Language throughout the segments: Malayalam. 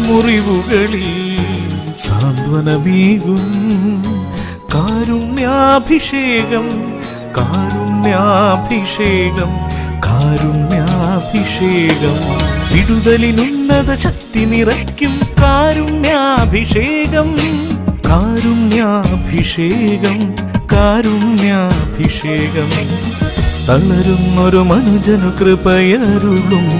മുറിവുകളിൽ സാന്ത്വനമേകും കാരുണ്യാഭിഷേകം കാരുണ്യാഭിഷേകം കാരുണ്യാഭിഷേകം വിടുതലിനുന്നത ശക്തി നിറയ്ക്കും കാരുണ്യാഭിഷേകം കാരുണ്യാഭിഷേകം കാരുണ്യാഭിഷേകം തളരുന്നൊരു മനുജനു കൃപയരുളും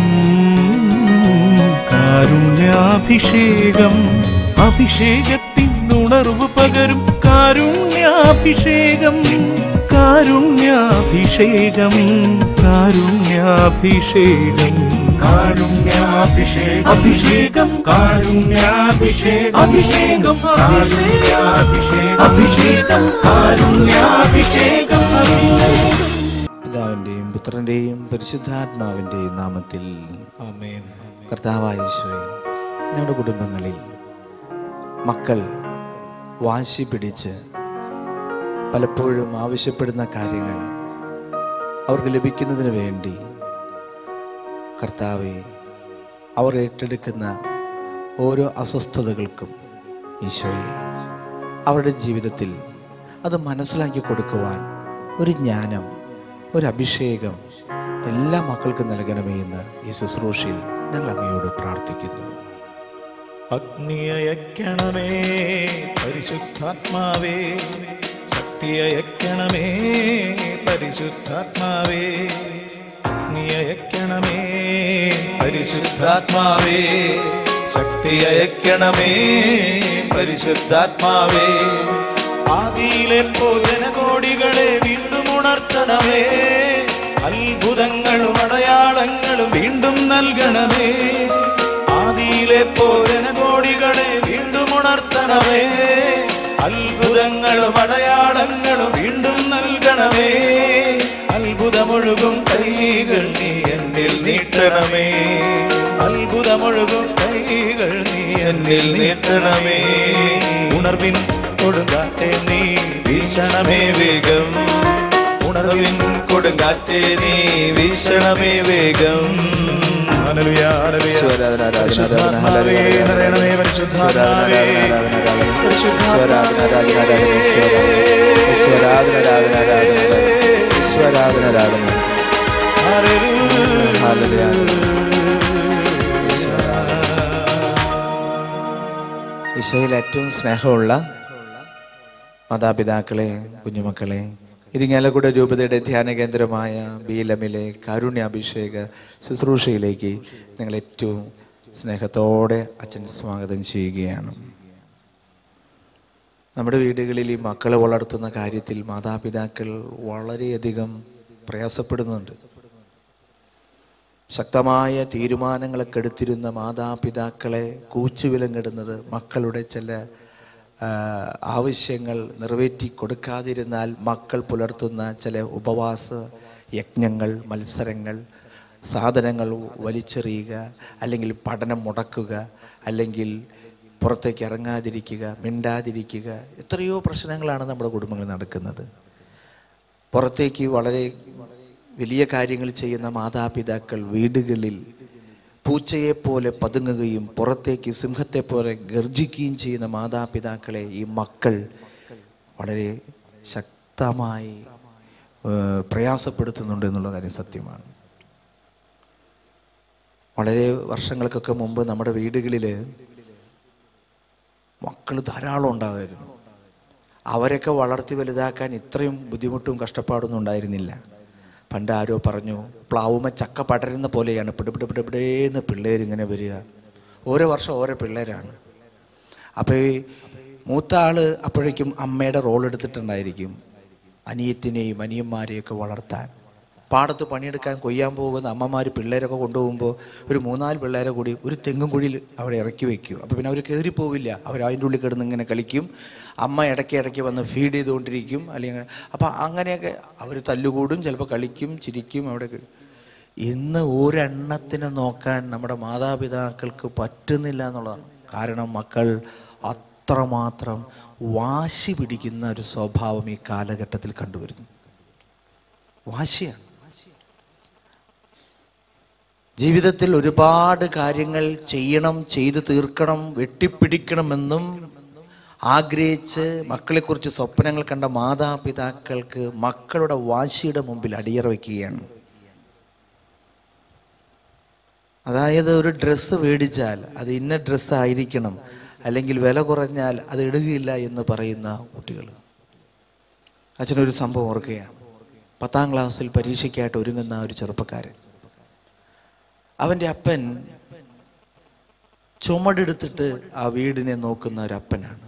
കാരുണ്യാഭിഷേകം അഭിഷേകത്തിനുണർവ് പകരും കാരുണ്യാഭിഷേകം കാരുണ്യാഭിഷേകം കാരുണ്യാഭിഷേകം കാരുണ്യാഭിഷേകം അഭിഷേകം കാരുണ്യാഭിഷേകം അഭിഷേകം കാരുണ്യാഭിഷേകം അഭിഷേകം കാരുണ്യാഭിഷേകം പിതാവിൻ്റെയും പുത്രൻ്റെയും പരിശുദ്ധാത്മാവിൻ്റെയും നാമത്തിൽ ആമേൻ കർത്താവായ ഈശോയെ ഞങ്ങളുടെ കുടുംബങ്ങളിൽ മക്കൾ വാശി പിടിച്ച് പലപ്പോഴും ആവശ്യപ്പെടുന്ന കാര്യങ്ങൾ അവർക്ക് ലഭിക്കുന്നതിന് വേണ്ടി കർത്താവെ അവർ ഏറ്റെടുക്കുന്ന ഓരോ അസ്വസ്ഥതകൾക്കും ഈശോയെ അവരുടെ ജീവിതത്തിൽ അത് മനസ്സിലാക്കി കൊടുക്കുവാൻ ഒരു ജ്ഞാനം ഒരു അഭിഷേകം എല്ലാ മക്കൾക്കും നൽകണമേ എന്ന് ഈ ശുശ്രൂഷയിൽ ഞങ്ങൾ അങ്ങയോട് പ്രാർത്ഥിക്കുന്നു അഗ്നിയയക്കണമേ പരിശുദ്ധാത്മാവേ ശക്തിയയക്കണമേ പരിശുദ്ധാത്മാവേ അഗ്നിയയക്കണമേ പരിശുദ്ധാത്മാവേ ശക്തിയയക്കണമേ പരിശുദ്ധാത്മാവേ ആദിയിലെ ജനകോടികളെ വീണ്ടും ഉണർത്തണമേ അത്ഭുതങ്ങളും അടയാളങ്ങളും വീണ്ടും നൽകണമേ ആദിയിലെ ജനകോടികളെ വീണ്ടും ഉണർത്തണമേ അത്ഭുതങ്ങളും അടയാളങ്ങളും വീണ്ടും നൽകണമേ അത്ഭുതമൊഴുകും കൈകൾ നീ എന്നിൽ നീട്ടണമേ അത്ഭുതമൊഴുകും കൈകൾ നീ എന്നിൽ നീട്ടണമേ ഉണർവിൻ കൊടുങ്കാറ്റെ നീ വീശണമേ വേഗം ഉണർവിൻ കൊടുങ്കാറ്റെ നീ വീശണമേ വേഗം ഹല്ലേലൂയ, ഹല്ലേലൂയ. ഈശ്വരാധന, ആരാധന, ആരാധന, പരിശുദ്ധാത്മാവേ, ഹല്ലേലൂയ, നിറയണമേ, പരിശുദ്ധാത്മാവേ. ഈശ്വരാധന, ആരാധന, ആരാധന, ഈശ്വരാധന, ഈശ്വരാധന, ആരാധന, ആരാധന, ഈശ്വരാധന, ആരാധന. ഹല്ലേലൂയ. ഹല്ലേലൂയ. ഈശോയിൽ ഏറ്റവും സ്നേഹമുള്ള മാതാപിതാക്കളെ കുഞ്ഞുമക്കളെ ഇരിങ്ങാലക്കുട രൂപതയുടെ ധ്യാന കേന്ദ്രമായ ബീലമിലെ കാരുണ്യാഭിഷേക ശുശ്രൂഷയിലേക്ക് നിങ്ങൾ ഏറ്റവും സ്നേഹത്തോടെ അച്ഛൻ സ്വാഗതം ചെയ്യുകയാണ് നമ്മുടെ വീടുകളിൽ ഈ മക്കളെ വളർത്തുന്ന കാര്യത്തിൽ മാതാപിതാക്കൾ വളരെയധികം പ്രയാസപ്പെടുന്നുണ്ട് ശക്തമായ തീരുമാനങ്ങളൊക്കെ എടുത്തിരുന്ന മാതാപിതാക്കളെ കൂച്ചുവിലങ്ങിടുന്നത് മക്കളുടെ ചില ആ, ആവശ്യങ്ങൾ നിറവേറ്റി കൊടുക്കാതിരുന്നാൽ മക്കൾ പുലർത്തുന്ന ചില ഉപവാസ യജ്ഞങ്ങൾ മത്സരങ്ങൾ സാധനങ്ങൾ വലിച്ചെറിയുക അല്ലെങ്കിൽ പഠനം മുടക്കുക അല്ലെങ്കിൽ പുറത്തേക്ക് ഇറങ്ങാതിരിക്കുക മിണ്ടാതിരിക്കുക എത്രയോ പ്രശ്നങ്ങളാണ് നമ്മുടെ കുടുംബങ്ങളിൽ നടക്കുന്നത് പുറത്തേക്ക് വളരെ വലിയ കാര്യങ്ങൾ ചെയ്യുന്ന മാതാപിതാക്കൾ വീടുകളിൽ പൂച്ചയെപ്പോലെ പതുങ്ങുകയും പുറത്തേക്ക് സിംഹത്തെപ്പോലെ ഗർജിക്കുകയും ചെയ്യുന്ന മാതാപിതാക്കളെ ഈ മക്കൾ വളരെ ശക്തമായി ഏഹ്, പ്രയാസപ്പെടുത്തുന്നുണ്ട് എന്നുള്ള കാര്യം സത്യമാണ് വളരെ വർഷങ്ങൾക്കൊക്കെ മുമ്പ് നമ്മുടെ വീടുകളിൽ മക്കൾ ധാരാളം ഉണ്ടാകുമായിരുന്നു അവരൊക്കെ വളർത്തി വലുതാക്കാൻ ഇത്രയും ബുദ്ധിമുട്ടും കഷ്ടപ്പാടൊന്നും ഉണ്ടായിരുന്നില്ല പണ്ട് ആരോ പറഞ്ഞു പ്ലാവുമ ചക്ക പടരുന്ന പോലെയാണ് പിടിപിടിപിടിപിടേന്ന് പിള്ളേർ ഇങ്ങനെ വരിക ഓരോ വർഷം ഓരോ പിള്ളേരാണ് അപ്പോൾ ഈ മൂത്ത ആള് അപ്പോഴേക്കും അമ്മയുടെ റോൾ എടുത്തിട്ടുണ്ടായിരിക്കും അനിയത്തിനെയും അനിയന്മാരെയൊക്കെ വളർത്താൻ പാടത്ത് പണിയെടുക്കാൻ കൊയ്യാൻ പോകുന്ന അമ്മമാർ പിള്ളേരൊക്കെ കൊണ്ടുപോകുമ്പോൾ ഒരു മൂന്നാല് പിള്ളേരെ കൂടി ഒരു തെങ്ങും കുഴിയിൽ അവിടെ ഇറക്കി വെക്കും അപ്പോൾ പിന്നെ അവർ കയറി പോവില്ല അവർ അതിൻ്റെ ഉള്ളിൽ കിടന്ന് ഇങ്ങനെ കളിക്കും അമ്മ ഇടയ്ക്ക് ഇടയ്ക്ക് വന്ന് ഫീഡ് ചെയ്തുകൊണ്ടിരിക്കും അല്ലെങ്കിൽ അപ്പോൾ അങ്ങനെയൊക്കെ അവർ തല്ലുകൂടും ചിലപ്പോൾ കളിക്കും ചിരിക്കും അവിടെ ക- ഇന്ന് ഒരെണ്ണത്തിനെ നോക്കാൻ നമ്മുടെ മാതാപിതാക്കൾക്ക് പറ്റുന്നില്ല എന്നുള്ളതാണ് കാരണം മക്കൾ അത്രമാത്രം വാശി പിടിക്കുന്ന ഒരു സ്വഭാവം ഈ കാലഘട്ടത്തിൽ കണ്ടുവരുന്നു വാശിയാണ് ജീവിതത്തിൽ ഒരുപാട് കാര്യങ്ങൾ ചെയ്യണം ചെയ്തു തീർക്കണം വെട്ടിപ്പിടിക്കണമെന്നും ആഗ്രഹിച്ച് മക്കളെക്കുറിച്ച് സ്വപ്നങ്ങൾ കണ്ട മാതാപിതാക്കൾക്ക് മക്കളുടെ വാശിയുടെ മുമ്പിൽ അടിയറ വയ്ക്കുകയാണ് അതായത് ഒരു ഡ്രസ്സ് മേടിച്ചാൽ അത് ഇന്ന ഡ്രസ്സ് ആയിരിക്കണം അല്ലെങ്കിൽ വില കുറഞ്ഞാൽ അത് ഇടുകയില്ല എന്ന് പറയുന്ന കുട്ടികൾ അച്ഛനൊരു സംഭവം ഓർക്കുകയാണ് പത്താം ക്ലാസ്സിൽ പരീക്ഷയ്ക്കായിട്ട് ഒരുങ്ങുന്ന ഒരു ചെറുപ്പക്കാരൻ അവൻ്റെ അപ്പൻ ചുമടെടുത്തിട്ട് ആ വീടിനെ നോക്കുന്ന ഒരു അപ്പനാണ്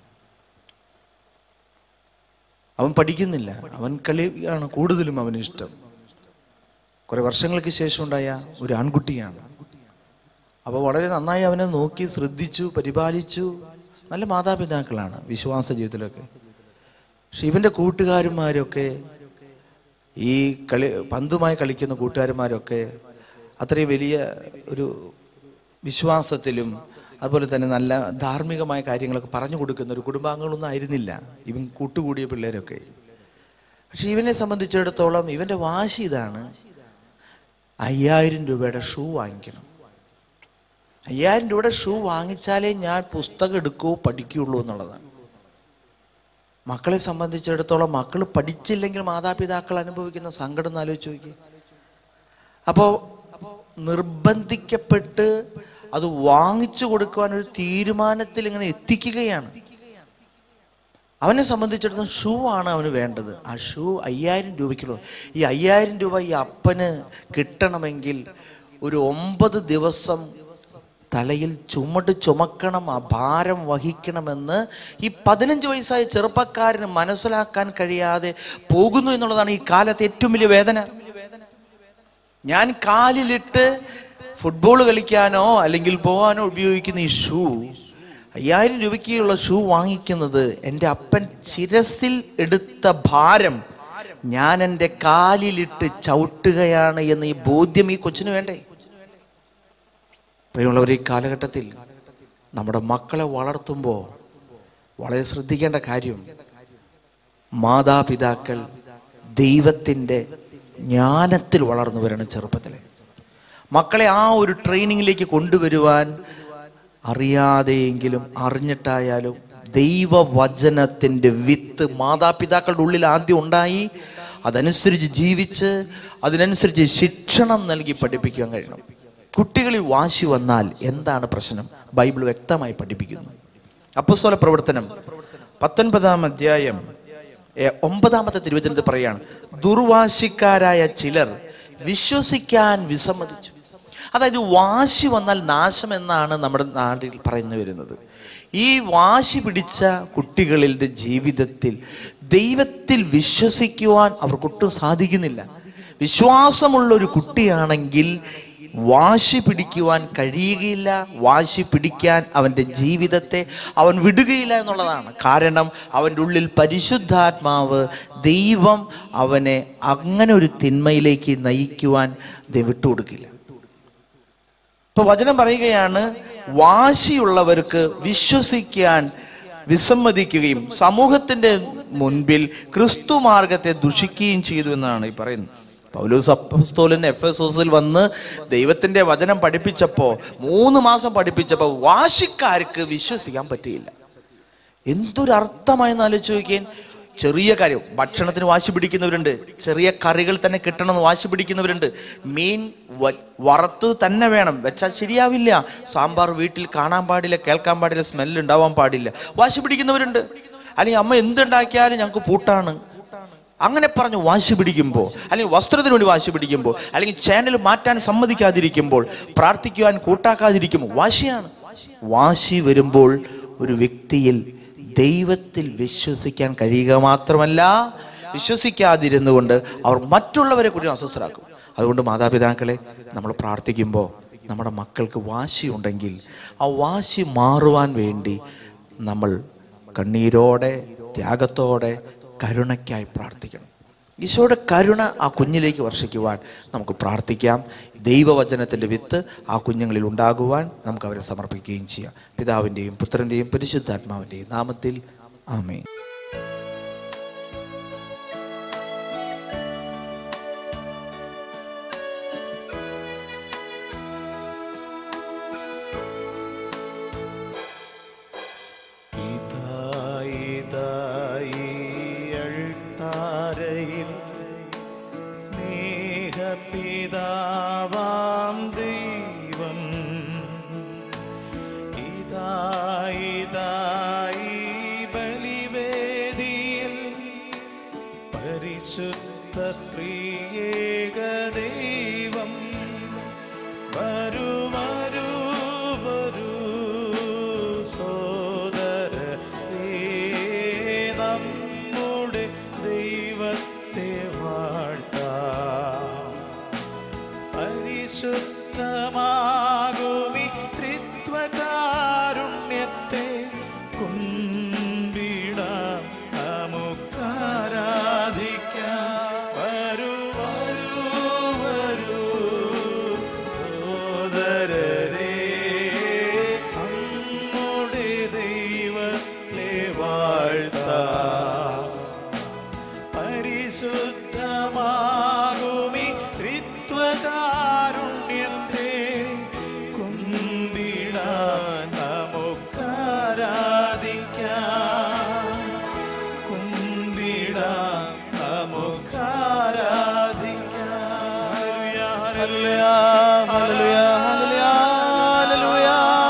അവൻ പഠിക്കുന്നില്ല അവൻ കളിയാണ് കൂടുതലും അവന് ഇഷ്ടം കുറെ വർഷങ്ങൾക്ക് ശേഷം ഉണ്ടായ ഒരു ആൺകുട്ടിയാണ് അപ്പോൾ വളരെ നന്നായി അവനെ നോക്കി ശ്രദ്ധിച്ചു പരിപാലിച്ചു നല്ല മാതാപിതാക്കളാണ് വിശ്വാസ ജീവിതത്തിലൊക്കെ പക്ഷെ ഇവൻ്റെ കൂട്ടുകാരന്മാരൊക്കെ ഈ കളി പന്തുമായി കളിക്കുന്ന കൂട്ടുകാരന്മാരൊക്കെ അത്രയും വലിയ ഒരു വിശ്വാസത്തിലും അതുപോലെ തന്നെ നല്ല ധാർമ്മികമായ കാര്യങ്ങളൊക്കെ പറഞ്ഞു കൊടുക്കുന്ന ഒരു കുടുംബാംഗങ്ങളൊന്നും ആയിരുന്നില്ല ഇവൻ കൂട്ടുകൂടിയ പിള്ളേരൊക്കെ പക്ഷെ ഇവനെ സംബന്ധിച്ചിടത്തോളം ഇവൻ്റെ വാശി ഇതാണ് അയ്യായിരം രൂപയുടെ ഷൂ വാങ്ങിക്കണം അയ്യായിരം രൂപയുടെ ഷൂ വാങ്ങിച്ചാലേ ഞാൻ പുസ്തകം എടുക്കൂ പഠിക്കുകയുള്ളൂ എന്നുള്ളതാണ് മക്കളെ സംബന്ധിച്ചിടത്തോളം മക്കൾ പഠിച്ചില്ലെങ്കിൽ മാതാപിതാക്കൾ അനുഭവിക്കുന്ന സങ്കടം ഒന്ന് ആലോചിച്ച് നോക്കി അപ്പോൾ നിർബന്ധിക്കപ്പെട്ട് അത് വാങ്ങിച്ചു കൊടുക്കുവാൻ ഒരു തീരുമാനത്തിൽ ഇങ്ങനെ എത്തിക്കുകയാണ് അവനെ സംബന്ധിച്ചിടത്തോളം ഷൂ ആണ് അവന് വേണ്ടത് ആ ഷൂ അയ്യായിരം രൂപയ്ക്കുള്ളൂ ഈ അയ്യായിരം രൂപ ഈ അപ്പന് കിട്ടണമെങ്കിൽ ഒരു ഒമ്പത് ദിവസം തലയിൽ ചുമട് ചുമക്കണം ആ ഭാരം വഹിക്കണമെന്ന് ഈ പതിനഞ്ച് വയസ്സായ ചെറുപ്പക്കാരന് മനസ്സിലാക്കാൻ കഴിയാതെ പോകുന്നു എന്നുള്ളതാണ് ഈ കാലത്തെ ഏറ്റവും വലിയ വേദന ഞാൻ കാലിലിട്ട് ഫുട്ബോൾ കളിക്കാനോ അല്ലെങ്കിൽ പോകാനോ ഉപയോഗിക്കുന്ന ഈ ഷൂ അയ്യായിരം രൂപയ്ക്കുള്ള ഷൂ വാങ്ങിക്കുന്നത് എൻ്റെ അപ്പൻ ശിരസിൽ എടുത്ത ഭാരം ഞാൻ എൻ്റെ കാലിലിട്ട് ചവിട്ടുകയാണ് എന്ന ഈ ബോധ്യം ഈ കൊച്ചിന് വേണ്ടേ പ്രിയമുള്ളവർ ഈ കാലഘട്ടത്തിൽ നമ്മുടെ മക്കളെ വളർത്തുമ്പോൾ വളരെ ശ്രദ്ധിക്കേണ്ട കാര്യം മാതാപിതാക്കൾ ദൈവത്തിൻ്റെ ജ്ഞാനത്തിൽ വളർന്നു വരണം ചെറുപ്പത്തിലെ മക്കളെ ആ ഒരു ട്രെയിനിങ്ങിലേക്ക് കൊണ്ടുവരുവാൻ അറിയാതെയെങ്കിലും അറിഞ്ഞിട്ടായാലും ദൈവവചനത്തിൻ്റെ വിത്ത് മാതാപിതാക്കളുടെ ഉള്ളിൽ ആദ്യം ഉണ്ടായി അതനുസരിച്ച് ജീവിച്ച് അതിനനുസരിച്ച് ശിക്ഷണം നൽകി പഠിപ്പിക്കാൻ കഴിയണം കുട്ടികളിൽ വാശി വന്നാൽ എന്താണ് പ്രശ്നം ബൈബിൾ വ്യക്തമായി പഠിപ്പിക്കുന്നു അപ്പസ്തോല പ്രവർത്തനം പത്തൊൻപതാം അധ്യായം ഏ, ഒമ്പതാമത്തെ തിരുവചനത്തിൽ പറയാണ് ദുർവാശിക്കാരായ ചിലർ വിശ്വസിക്കാൻ വിസമ്മതിച്ചു അതായത് വാശി വന്നാൽ നാശം എന്നാണ് നമ്മുടെ നാട്ടിൽ പറഞ്ഞു വരുന്നത് ഈ വാശി പിടിച്ച കുട്ടികളുടെ ജീവിതത്തിൽ ദൈവത്തിൽ വിശ്വസിക്കുവാൻ അവർക്കൊട്ടും സാധിക്കുന്നില്ല വിശ്വാസമുള്ള ഒരു കുട്ടിയാണെങ്കിൽ വാശി പിടിക്കുവാൻ കഴിയുകയില്ല വാശി പിടിക്കാൻ അവൻ്റെ ജീവിതത്തെ അവൻ വിടുകയില്ല എന്നുള്ളതാണ് കാരണം അവൻ്റെ ഉള്ളിൽ പരിശുദ്ധാത്മാവ് ദൈവം അവനെ അങ്ങനെ ഒരു തിന്മയിലേക്ക് നയിക്കുവാൻ ദൈവം വിട്ടുകൊടുക്കില്ല ഇപ്പൊ വചനം പറയുകയാണ് വാശിയുള്ളവർക്ക് വിശ്വസിക്കാൻ വിസമ്മതിക്കുകയും സമൂഹത്തിന്റെ മുൻപിൽ ക്രിസ്തു മാർഗത്തെ ദുഷിക്കുകയും ചെയ്തു എന്നാണ് ഈ പറയുന്നത് പൗലോസ് അപ്പസ്തോലൻ എഫ് എസ് എസിൽ വന്ന് ദൈവത്തിന്റെ വചനം പഠിപ്പിച്ചപ്പോ മൂന്ന് മാസം പഠിപ്പിച്ചപ്പോ വാശിക്കാർക്ക് വിശ്വസിക്കാൻ പറ്റിയില്ല എന്തൊരർത്ഥമായെന്ന് ആലോചിച്ച് നോക്കിയാൽ ചെറിയ കാര്യം ഭക്ഷണത്തിന് വാശി പിടിക്കുന്നവരുണ്ട് ചെറിയ കറികൾ തന്നെ കിട്ടണമെന്ന് വാശി പിടിക്കുന്നവരുണ്ട് മീൻ വ- വറുത്ത് തന്നെ വേണം വെച്ചാൽ ശരിയാവില്ല സാമ്പാർ വീട്ടിൽ കാണാൻ പാടില്ല കേൾക്കാൻ പാടില്ല സ്മെല്ല് ഉണ്ടാവാൻ പാടില്ല വാശി പിടിക്കുന്നവരുണ്ട് അല്ലെങ്കിൽ അമ്മ എന്തുണ്ടാക്കിയാലും ഞങ്ങൾക്ക് പൂട്ടാണ് അങ്ങനെ പറഞ്ഞ് വാശി പിടിക്കുമ്പോൾ അല്ലെങ്കിൽ വസ്ത്രത്തിന് വേണ്ടി വാശി പിടിക്കുമ്പോൾ അല്ലെങ്കിൽ ചാനൽ മാറ്റാൻ സമ്മതിക്കാതിരിക്കുമ്പോൾ പ്രാർത്ഥിക്കുവാൻ കൂട്ടാക്കാതിരിക്കുമ്പോൾ വാശിയാണ് വാശി വരുമ്പോൾ ഒരു വ്യക്തിയിൽ ദൈവത്തിൽ വിശ്വസിക്കാൻ കഴിയുക മാത്രമല്ല വിശ്വസിക്കാതിരുന്നുകൊണ്ട് അവർ മറ്റുള്ളവരെ കൂടി അസ്വസ്ഥരാക്കും അതുകൊണ്ട് മാതാപിതാക്കളെ നമ്മൾ പ്രാർത്ഥിക്കുമ്പോൾ നമ്മുടെ മക്കൾക്ക് വാശി ഉണ്ടെങ്കിൽ ആ വാശി മാറുവാൻ വേണ്ടി നമ്മൾ കണ്ണീരോടെ ത്യാഗത്തോടെ കരുണയ്ക്കായി പ്രാർത്ഥിക്കണം ഈശോയുടെ കരുണ ആ കുഞ്ഞിലേക്ക് വർഷിക്കുവാൻ നമുക്ക് പ്രാർത്ഥിക്കാം ദൈവവചനത്തിൻ്റെ വിത്ത് ആ കുഞ്ഞുങ്ങളിൽ ഉണ്ടാകുവാൻ നമുക്ക് അവരെ സമർപ്പിക്കുകയും ചെയ്യാം പിതാവിൻ്റെയും പുത്രൻ്റെയും പരിശുദ്ധാത്മാവിൻ്റെയും നാമത്തിൽ ആമേ പിതാവാം ദൈവം ഇതായി ബലിവേദിയിൽ പരിശുദ്ധ പ്രിയേക ദൈവം വരൂ വരൂ വരൂ സോദരേ നമ്മുടെ ദൈവത്തെ വാഴ്ത്താം പരിശുദ്ധമാകുമി ത്രിത്വകാരുണ്യത്തെ കുമ്പിടാം നമുക്കാരാധിക്കാം വരൂ വരൂ വരൂ സോദരരേ നമ്മുടെ ദൈവത്തെ വാഴ്ത്താം പരിശുദ്ധമാകുമി ത്രിത്വകാരുണ്യത്തെ കുമ്പിടാൻ നമുക്കാരാധിക്കാം കുമ്പിടാൻ നമുക്കാരാധിക്കാം ഹല്ലേലൂയ ഹല്ലേലൂയ ഹല്ലേലൂയ ഹല്ലേലൂയ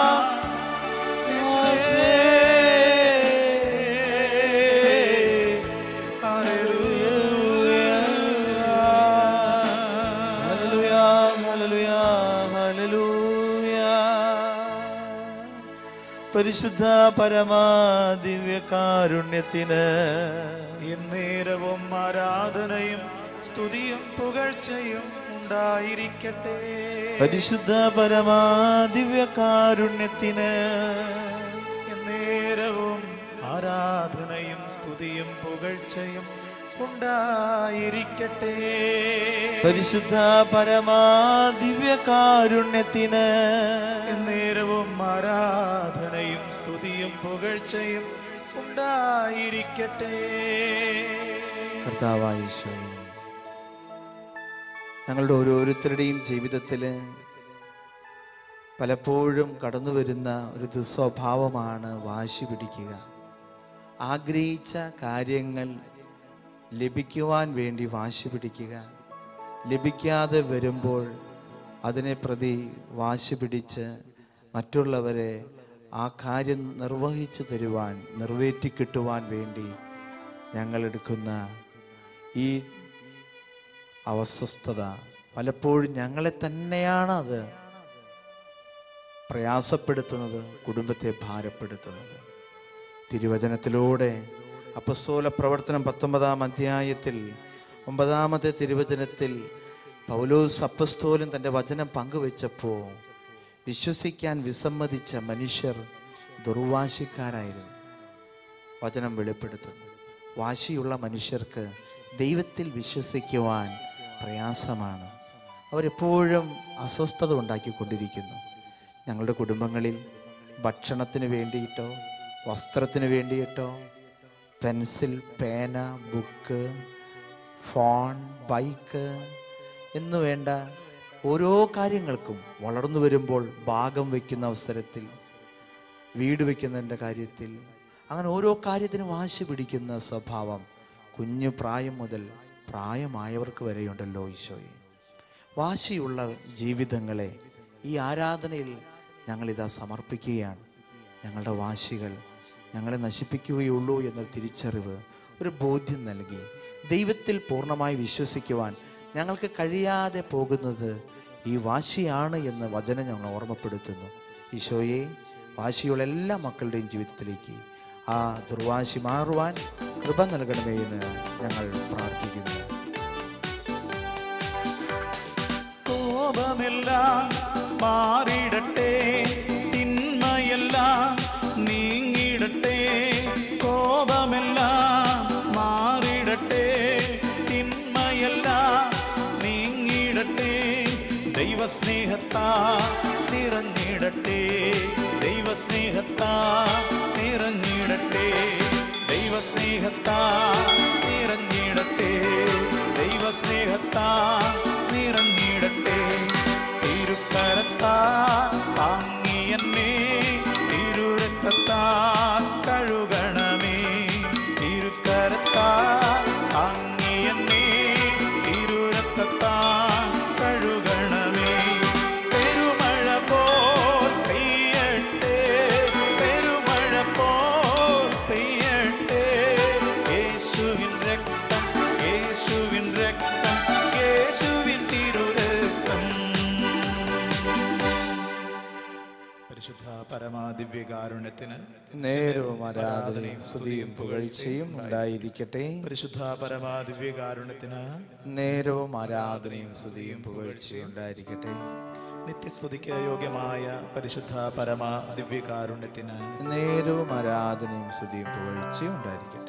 പരിശുദ്ധ പരമാ ദിവ്യകാരുണ്യത്തിന് എന്നേരവും ആരാധനയും സ്തുതിയും പുകഴ്ചയും ഉണ്ടായിരിക്കട്ടെ പരിശുദ്ധ പരമാ ദിവ്യകാരുണ്യത്തിന് എന്നേരവും ആരാധനയും സ്തുതിയും പുകഴ്ചയും ഉണ്ടായിരിക്കട്ടെ പരിശുദ്ധ പരമാ ദിവ്യകാരുണ്യത്തിന് എന്നേരവും ആരാധനയും സ്തുതിയും പുകഴ്ചയും ഉണ്ടായിരിക്കട്ടെ കർത്താവായ ഈശോയെ ഞങ്ങളുടെ ഓരോരുത്തരുടെയും ജീവിതത്തിൽ പലപ്പോഴും കടന്നു വരുന്ന ഒരു ദുസ്വഭാവമാണ് വാശി പിടിക്കുക ആഗ്രഹിച്ച കാര്യങ്ങൾ ലഭിക്കുവാൻ വേണ്ടി വാശി പിടിക്കുക ലഭിക്കാതെ വരുമ്പോൾ അതിനെ പ്രതി വാശി പിടിച്ച് മറ്റുള്ളവരെ ആ കാര്യം നിർവഹിച്ചു തരുവാൻ നിറവേറ്റി കിട്ടുവാൻ വേണ്ടി ഞങ്ങൾ എടുക്കുന്ന ഈ അവസ്വസ്ഥത പലപ്പോഴും ഞങ്ങളെ തന്നെയാണ് അത് പ്രയാസപ്പെടുത്തുന്നത് കുടുംബത്തെ ഭാരപ്പെടുത്തുന്നത് തിരുവചനത്തിലൂടെ അപ്പസ്തോല പ്രവർത്തനം പത്തൊമ്പതാം അധ്യായത്തിൽ ഒമ്പതാമത്തെ തിരുവചനത്തിൽ പൗലോസ് അപ്പസ്തോലൻ തൻ്റെ വചനം പങ്കുവെച്ചപ്പോൾ വിശ്വസിക്കാൻ വിസമ്മതിച്ച മനുഷ്യർ ദുർവാശിക്കാരായിരുന്നു വചനം വെളിപ്പെടുത്തുന്നു വാശിയുള്ള മനുഷ്യർക്ക് ദൈവത്തിൽ വിശ്വസിക്കുവാൻ പ്രയാസമാണ് അവരെപ്പോഴും അസ്വസ്ഥത ഉണ്ടാക്കിക്കൊണ്ടിരിക്കുന്നു ഞങ്ങളുടെ കുടുംബങ്ങളിൽ ഭക്ഷണത്തിന് വേണ്ടിയിട്ടോ വസ്ത്രത്തിന് വേണ്ടിയിട്ടോ പെൻസിൽ പേന ബുക്ക് ഫോൺ ബൈക്ക് എന്നു വേണ്ട ഓരോ കാര്യങ്ങൾക്കും വളർന്നു വരുമ്പോൾ ഭാഗം വയ്ക്കുന്ന അവസരത്തിൽ വീട് വയ്ക്കുന്നതിൻ്റെ കാര്യത്തിൽ അങ്ങനെ ഓരോ കാര്യത്തിനും വാശി പിടിക്കുന്ന സ്വഭാവം കുഞ്ഞു പ്രായം മുതൽ പ്രായമായവർക്ക് വരെയുണ്ടല്ലോ ഈശോയെ വാശിയുള്ള ജീവിതങ്ങളെ ഈ ആരാധനയിൽ ഞങ്ങളിതാ സമർപ്പിക്കുകയാണ് ഞങ്ങളുടെ വാശികൾ ഞങ്ങളെ നശിപ്പിക്കുകയുള്ളൂ എന്ന തിരിച്ചറിവ് ഒരു ബോധ്യം നൽകി ദൈവത്തിൽ പൂർണ്ണമായി വിശ്വസിക്കുവാൻ ഞങ്ങൾക്ക് കഴിയാതെ പോകുന്നത് ഈ വാശിയാണ് എന്ന് വചനം ഞങ്ങൾ ഓർമ്മപ്പെടുത്തുന്നു ഈശോയെ വാശിയുള്ള എല്ലാ മക്കളുടെയും ജീവിതത്തിലേക്ക് ആ ദുർവാശി മാറുവാൻ കൃപ നൽകണമേ എന്ന് ഞങ്ങൾ പ്രാർത്ഥിക്കുന്നു കോപമെല്ലാം മാറിടട്ടെ തിന്മയെല്ലാം നീങ്ങിടട്ടെ കോപമെല്ലാം മാറിടട്ടെ തിന്മയെല്ലാം നീങ്ങിടട്ടെ ദൈവസ്നേഹത്താ നിറഞ്ഞിടട്ടെ ദൈവസ്നേഹത്താ നിറഞ്ഞിടട്ടെ ദൈവസ്നേഹത്താ നിറഞ്ഞിടട്ടെ ദൈവസ്നേഹത്താ നിറഞ്ഞിടട്ടെ തിരുക്കരത്താ താങ്ങി എന്നെ തിരുരക്തത്താ കഴുകണമേ തിരുക്കരത്താ താങ്ങി എന്നെ തിരുരക്തത്താ കഴുകണമേ ദിവ്യകാരുണ്യത്തിന് നേരവും ആരാധനയും സ്തുതിയും പുകഴ്ചയും ഉണ്ടായിരിക്കട്ടെ പരിശുദ്ധ പരമാ ദിവ്യകാരുണ്യത്തിന് നേരവും ആരാധനയും സ്തുതിയും പുകഴ്ചയും ഉണ്ടായിരിക്കട്ടെ നിത്യസ്തുതിക്ക് യോഗ്യമായ പരിശുദ്ധ പരമാ ദിവ്യകാരുണ്യത്തിന് നേരവും ആരാധനയും സ്തുതിയും പുകഴ്ചയും ഉണ്ടായിരിക്കട്ടെ